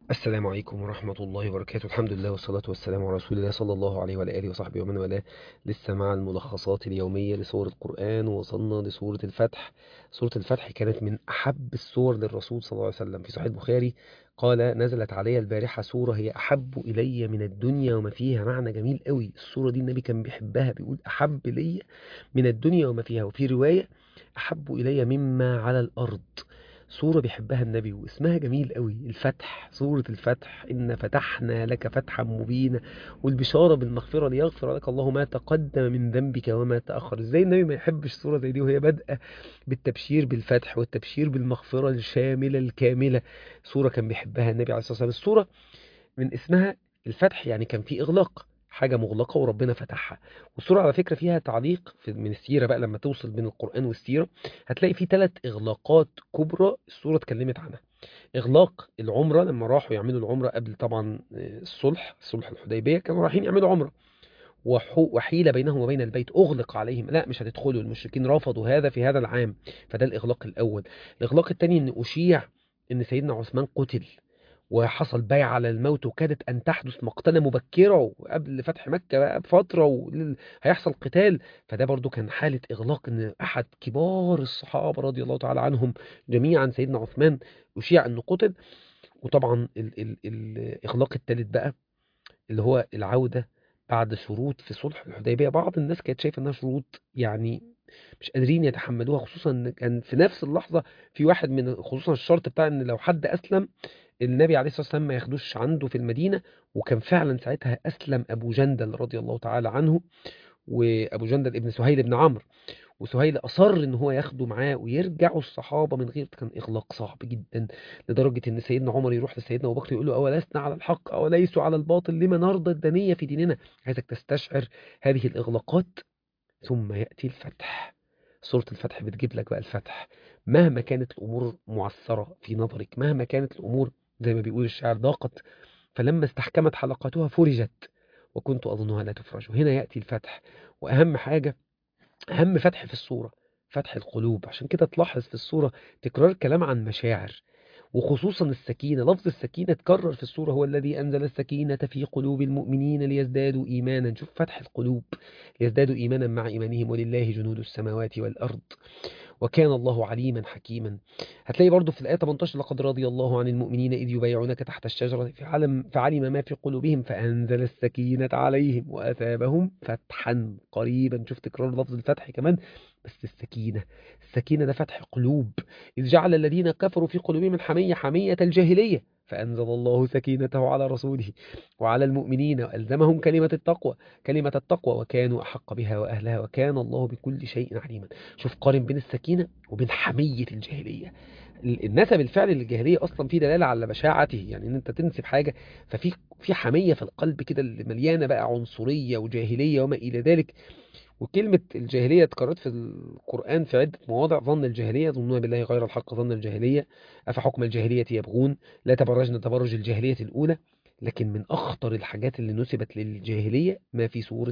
السلام عليكم ورحمة الله وبركاته الحمد لله والصلاة والسلام على رسول الله صلى الله عليه وعلى آله وصحبه ومن والاه لسه مع الملخصات اليومية لسور القرآن ووصلنا لسورة الفتح سورة الفتح كانت من أحب السور للرسول صلى الله عليه وسلم في صحيح البخاري قال نزلت علي البارحة سورة هي أحب إلي من الدنيا وما فيها معنى جميل قوي السورة دي النبي كان بيحبها بيقول أحب إلي من الدنيا وما فيها وفي رواية أحب إلي مما على الأرض سورة بيحبها النبي واسمها جميل قوي الفتح سورة الفتح إن فتحنا لك فتحا مبينا والبشارة بالمغفرة ليغفر لك الله ما تقدم من ذنبك وما تأخر ازاي النبي ما يحبش سورة زي دي وهي بادئة بالتبشير بالفتح والتبشير بالمغفرة الشاملة الكاملة سورة كان بيحبها النبي عليه الصلاة والسلام السورة من اسمها الفتح يعني كان في إغلاق حاجة مغلقة وربنا فتحها والسورة على فكرة فيها تعليق في من السيرة بقى لما توصل بين القرآن والسيرة هتلاقي في ثلاث إغلاقات كبرى السورة اتكلمت عنها إغلاق العمرة لما راحوا يعملوا العمرة قبل طبعا الصلح صلح الحديبية كانوا رايحين يعملوا عمرة وحو- وحيل بينهم وبين البيت أغلق عليهم لا مش هتدخلوا المشركين رفضوا هذا في هذا العام فده الإغلاق الأول الإغلاق الثاني إن أشيع إن سيدنا عثمان قتل وحصل بيع على الموت وكادت أن تحدث مقتلة مبكرة وقبل فتح مكة بقى بفترة وهيحصل قتال فده برضو كان حالة إغلاق أن أحد كبار الصحابة رضي الله تعالى عنهم جميعا سيدنا عثمان أشيع أنه قتل وطبعا ال ال الإغلاق الثالث بقى اللي هو العودة بعد شروط في صلح الحديبية بعض الناس كانت شايفة انها شروط يعني مش قادرين يتحملوها خصوصا ان كان في نفس اللحظة في واحد من خصوصا الشرط بتاع ان لو حد اسلم النبي عليه الصلاة والسلام ما ياخدوش عنده في المدينة وكان فعلا ساعتها اسلم ابو جندل رضي الله تعالى عنه وابو جندل ابن سهيل بن عمرو وسهيل أصر إن هو ياخده معاه ويرجعوا الصحابة من غير كان إغلاق صعب جدا لدرجة إن سيدنا عمر يروح لسيدنا أبو بكر يقول له أولسنا على الحق أوليسوا على الباطل لما نرضى الدنية في ديننا عايزك تستشعر هذه الإغلاقات ثم يأتي الفتح سورة الفتح بتجيب لك بقى الفتح مهما كانت الأمور معثرة في نظرك مهما كانت الأمور زي ما بيقول الشاعر ضاقت فلما استحكمت حلقاتها فرجت وكنت أظنها لا تفرج وهنا يأتي الفتح وأهم حاجة أهم فتح في الصورة فتح القلوب عشان كده تلاحظ في الصورة تكرار كلام عن مشاعر وخصوصا السكينة لفظ السكينة تكرر في الصورة هو الذي أنزل السكينة في قلوب المؤمنين ليزدادوا إيمانا شوف فتح القلوب ليزدادوا إيمانا مع إيمانهم ولله جنود السماوات والأرض وكان الله عليما حكيما هتلاقي برضو في الآية 18 لقد رضي الله عن المؤمنين إذ يبايعونك تحت الشجرة فعلم, فعلم ما في قلوبهم فأنزل السكينة عليهم وأثابهم فتحا قريبا شوف تكرار لفظ الفتح كمان بس السكينة السكينة ده فتح قلوب إذ جعل الذين كفروا في قلوبهم الحمية حمية الجاهلية فأنزل الله سكينته على رسوله وعلى المؤمنين وألزمهم كلمة التقوى كلمة التقوى وكانوا أحق بها وأهلها وكان الله بكل شيء عليما شوف قارن بين السكينة وبين حمية الجاهلية النسب الفعل للجاهلية أصلا فيه دلالة على بشاعته يعني إن أنت تنسب حاجة ففي في حمية في القلب كده اللي مليانة بقى عنصرية وجاهلية وما إلى ذلك وكلمة الجاهلية اتكررت في القرآن في عدة مواضع ظن الجاهلية ظنون بالله غير الحق ظن الجاهلية أفحكم الجاهلية يبغون لا تبرجن تبرج الجاهلية الأولى لكن من أخطر الحاجات اللي نسبت للجاهلية ما في سورة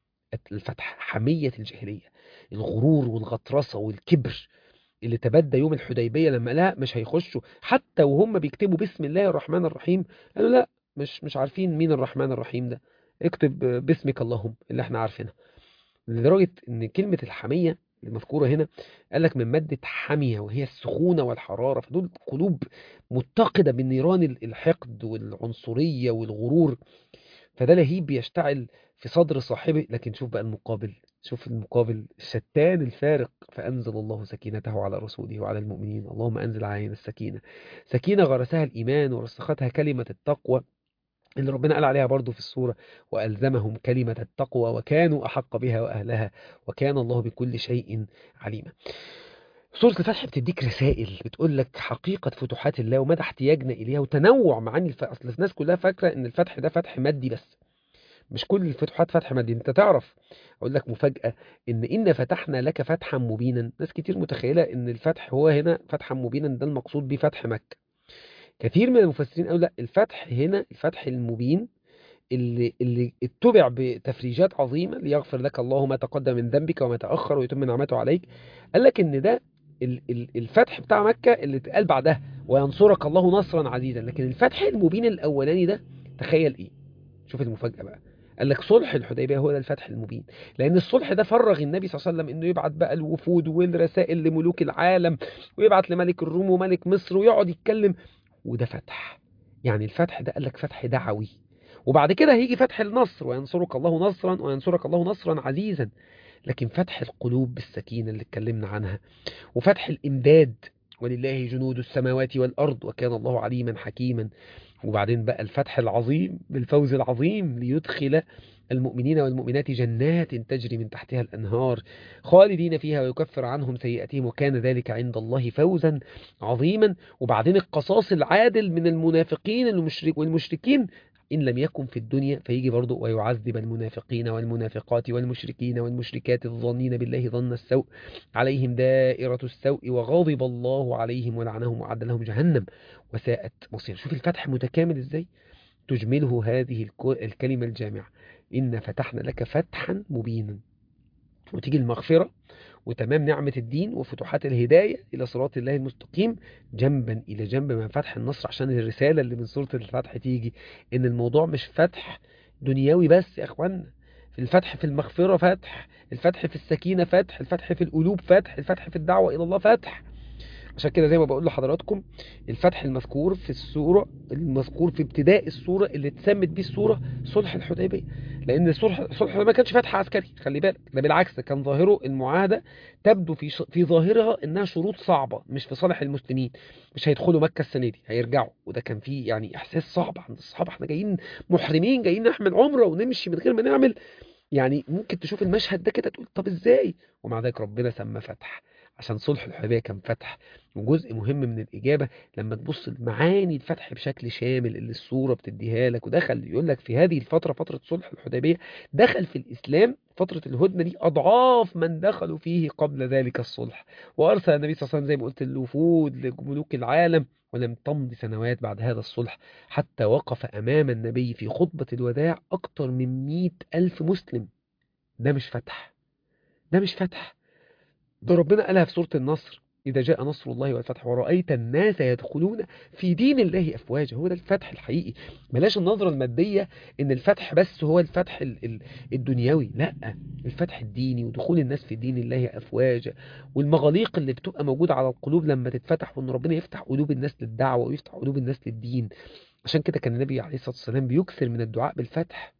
الفتح حمية الجاهلية الغرور والغطرسة والكبر اللي تبدى يوم الحديبية لما لا مش هيخشوا حتى وهم بيكتبوا بسم الله الرحمن الرحيم قالوا لا مش مش عارفين مين الرحمن الرحيم ده اكتب باسمك اللهم اللي احنا عارفينها لدرجة ان كلمة الحمية المذكورة هنا قال لك من مادة حمية وهي السخونة والحرارة فدول قلوب متقدة بالنيران الحقد والعنصرية والغرور فده لهيب يشتعل في صدر صاحبه لكن شوف بقى المقابل شوف المقابل الشتان الفارق فأنزل الله سكينته على رسوله وعلى المؤمنين اللهم أنزل علينا السكينة سكينة غرسها الإيمان ورسختها كلمة التقوى اللي ربنا قال عليها برضو في السورة وألزمهم كلمة التقوى وكانوا أحق بها وأهلها وكان الله بكل شيء عليما سورة الفتح بتديك رسائل بتقول لك حقيقة فتوحات الله ومدى احتياجنا إليها وتنوع معاني الفتح أصل الناس كلها فاكرة إن الفتح ده فتح مادي بس مش كل الفتوحات فتح مادي انت تعرف اقول لك مفاجأة ان ان فتحنا لك فتحا مبينا ناس كتير متخيلة ان الفتح هو هنا فتحا مبينا ده المقصود بيه فتح مكة كثير من المفسرين قالوا لا الفتح هنا الفتح المبين اللي اللي اتبع بتفريجات عظيمة ليغفر لك الله ما تقدم من ذنبك وما تأخر ويتم نعمته عليك قال لك ان ده ال- ال- الفتح بتاع مكة اللي اتقال بعدها وينصرك الله نصرا عزيزا لكن الفتح المبين الأولاني ده تخيل إيه شوف المفاجأة بقى قال لك صلح الحديبية هو ده الفتح المبين لأن الصلح ده فرغ النبي صلى الله عليه وسلم إنه يبعت بقى الوفود والرسائل لملوك العالم ويبعت لملك الروم وملك مصر ويقعد يتكلم وده فتح يعني الفتح ده قال لك فتح دعوي وبعد كده هيجي فتح النصر وينصرك الله نصرا وينصرك الله نصرا عزيزا لكن فتح القلوب بالسكينة اللي اتكلمنا عنها وفتح الإمداد ولله جنود السماوات والأرض وكان الله عليما حكيما وبعدين بقى الفتح العظيم بالفوز العظيم ليدخل المؤمنين والمؤمنات جنات تجري من تحتها الأنهار خالدين فيها ويكفر عنهم سيئاتهم وكان ذلك عند الله فوزا عظيما وبعدين القصاص العادل من المنافقين المشرك والمشركين إن لم يكن في الدنيا فيجي برضه ويعذب المنافقين والمنافقات والمشركين والمشركات الظانين بالله ظن السوء عليهم دائرة السوء وغضب الله عليهم ولعنهم وعد لهم جهنم وساءت مصير شوف الفتح متكامل ازاي تجمله هذه الكو- الكلمة الجامعة إن فتحنا لك فتحا مبينا وتيجي المغفرة وتمام نعمة الدين وفتوحات الهداية إلى صراط الله المستقيم جنبا إلى جنب مع فتح النصر عشان الرسالة اللي من سورة الفتح تيجي إن الموضوع مش فتح دنيوي بس يا إخوانا الفتح في المغفرة فتح الفتح في السكينة فتح الفتح في القلوب فتح الفتح في الدعوة إلى الله فتح عشان كده زي ما بقول لحضراتكم الفتح المذكور في السورة المذكور في ابتداء السورة اللي اتسمت بيه السورة صلح الحديبية لأن صلح صلح الحديبية ما كانش فتح عسكري خلي بالك ده بالعكس كان ظاهره المعاهدة تبدو في ش... في ظاهرها إنها شروط صعبة مش في صالح المسلمين مش هيدخلوا مكة السنة دي هيرجعوا وده كان فيه يعني إحساس صعب عند الصحابة احنا جايين محرمين جايين نعمل عمرة ونمشي من غير ما نعمل يعني ممكن تشوف المشهد ده كده تقول طب ازاي ومع ذلك ربنا سماه فتح عشان صلح الحديبية كان فتح وجزء مهم من الإجابة لما تبص لمعاني الفتح بشكل شامل اللي الصورة بتديها لك ودخل يقول لك في هذه الفترة فترة صلح الحديبية دخل في الإسلام فترة الهدنة دي أضعاف من دخلوا فيه قبل ذلك الصلح وأرسل النبي صلى الله عليه وسلم زي ما قلت الوفود لملوك العالم ولم تمض سنوات بعد هذا الصلح حتى وقف أمام النبي في خطبة الوداع أكثر من مئة ألف مسلم ده مش فتح ده مش فتح ده ربنا قالها في سورة النصر إذا جاء نصر الله والفتح ورأيت الناس يدخلون في دين الله أفواجا هو ده الفتح الحقيقي بلاش النظرة المادية إن الفتح بس هو الفتح ال- ال- الدنيوي لا الفتح الديني ودخول الناس في دين الله أفواجا والمغاليق اللي بتبقى موجودة على القلوب لما تتفتح وإن ربنا يفتح قلوب الناس للدعوة ويفتح قلوب الناس للدين عشان كده كان النبي عليه الصلاة والسلام بيكثر من الدعاء بالفتح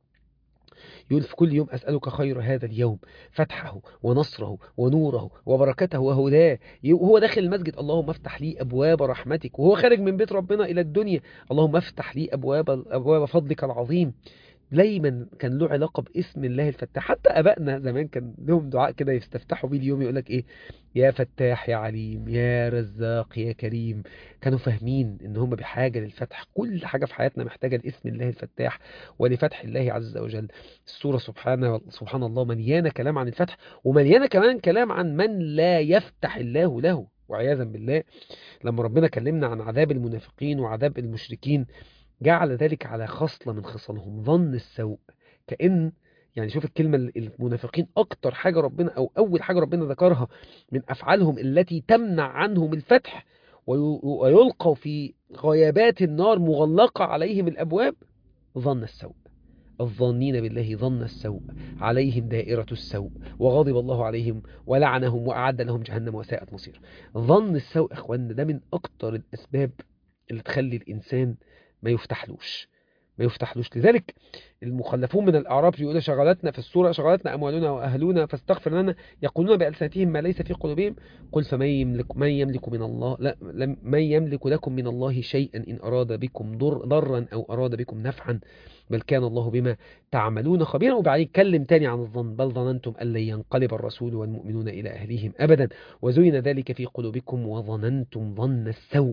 يقول في كل يوم أسألك خير هذا اليوم فتحه ونصره ونوره وبركته وهداه وهو داخل المسجد اللهم افتح لي أبواب رحمتك وهو خارج من بيت ربنا إلى الدنيا اللهم افتح لي أبواب أبواب فضلك العظيم دايما كان له علاقة باسم الله الفتاح حتى أبائنا زمان كان لهم دعاء كده يستفتحوا بيه اليوم يقول لك إيه يا فتاح يا عليم يا رزاق يا كريم كانوا فاهمين إن هم بحاجة للفتح كل حاجة في حياتنا محتاجة لاسم الله الفتاح ولفتح الله عز وجل السورة سبحانه سبحان الله مليانة كلام عن الفتح ومليانة كمان كلام عن من لا يفتح الله له وعياذا بالله لما ربنا كلمنا عن عذاب المنافقين وعذاب المشركين جعل ذلك على خصلة من خصالهم ظن السوء كأن يعني شوف الكلمة المنافقين أكتر حاجة ربنا أو أول حاجة ربنا ذكرها من أفعالهم التي تمنع عنهم الفتح وي- ويلقوا في غيابات النار مغلقة عليهم الأبواب ظن السوء الظانين بالله ظن السوء عليهم دائرة السوء وغضب الله عليهم ولعنهم وأعد لهم جهنم وساءت مصير ظن السوء أخواننا ده من أكتر الأسباب اللي تخلي الإنسان ما يفتحلوش ما يفتحلوش لذلك المخلفون من الأعراب يقولون شغلتنا في السورة شغلتنا أموالنا وأهلنا فاستغفر لنا يقولون بألسنتهم ما ليس في قلوبهم قل فمن يملك من يملك من الله لا لم- من يملك لكم من الله شيئا إن أراد بكم ضر ضرا أو أراد بكم نفعا بل كان الله بما تعملون خبيرا وبعدين يتكلم تاني عن الظن بل ظننتم أن لن ينقلب الرسول والمؤمنون إلى أهليهم أبدا وزين ذلك في قلوبكم وظننتم ظن السوء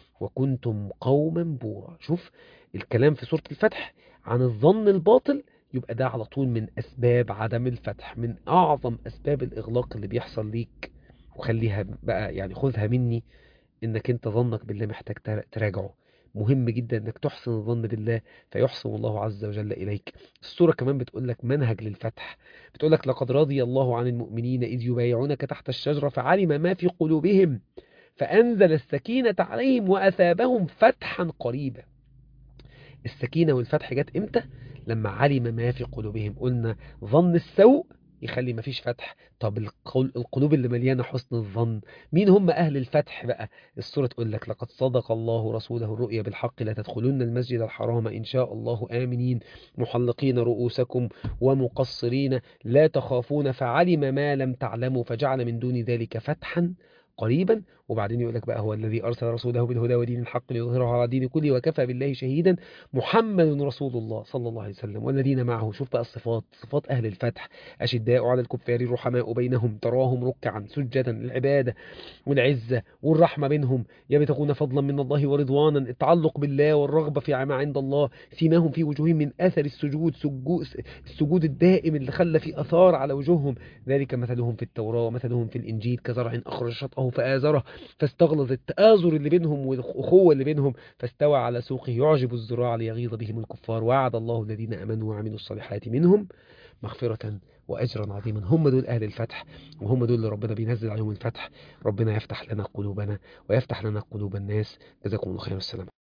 وكنتم قوما بورا شوف الكلام في سورة الفتح عن الظن الباطل يبقى ده على طول من أسباب عدم الفتح من أعظم أسباب الإغلاق اللي بيحصل ليك وخليها بقى يعني خذها مني إنك أنت ظنك بالله محتاج تر- تراجعه مهم جدا انك تحسن الظن بالله فيحسن الله عز وجل اليك السورة كمان بتقول لك منهج للفتح بتقول لك لقد رضي الله عن المؤمنين اذ يبايعونك تحت الشجرة فعلم ما في قلوبهم فانزل السكينة عليهم واثابهم فتحا قريبا السكينة والفتح جت امتى لما علم ما في قلوبهم قلنا ظن السوء يخلي مفيش فتح طب القل- القلوب اللي مليانة حسن الظن مين هم أهل الفتح بقى السورة تقول لك لقد صدق الله رسوله الرؤيا بالحق لا تدخلن المسجد الحرام إن شاء الله آمنين محلقين رؤوسكم ومقصرين لا تخافون فعلم ما لم تعلموا فجعل من دون ذلك فتحا قريبا وبعدين يقول لك بقى هو الذي أرسل رسوله بالهدى ودين الحق ليظهره على الدين كله وكفى بالله شهيدا محمد رسول الله صلى الله عليه وسلم والذين معه شوف بقى الصفات صفات أهل الفتح أشداء على الكفار رحماء بينهم تراهم ركعا سجدا للعبادة والعزة والرحمة بينهم يبتغون فضلا من الله ورضوانا التعلق بالله والرغبة في ما عند الله سيماهم في وجوههم من أثر السجود سجو- السجود الدائم اللي خلى فيه أثار على وجوههم ذلك مثلهم في التوراة ومثلهم في الإنجيل كزرع أخرج شطأه فآزره فاستغلظ التآزر اللي بينهم والأخوة اللي بينهم فاستوى على سوقه يعجب الزراع ليغيظ بهم الكفار وعد الله الذين آمنوا وعملوا الصالحات منهم مغفرة وأجرا عظيما هم دول أهل الفتح وهم دول اللي ربنا بينزل عليهم الفتح ربنا يفتح لنا قلوبنا ويفتح لنا قلوب الناس جزاكم الله خير والسلام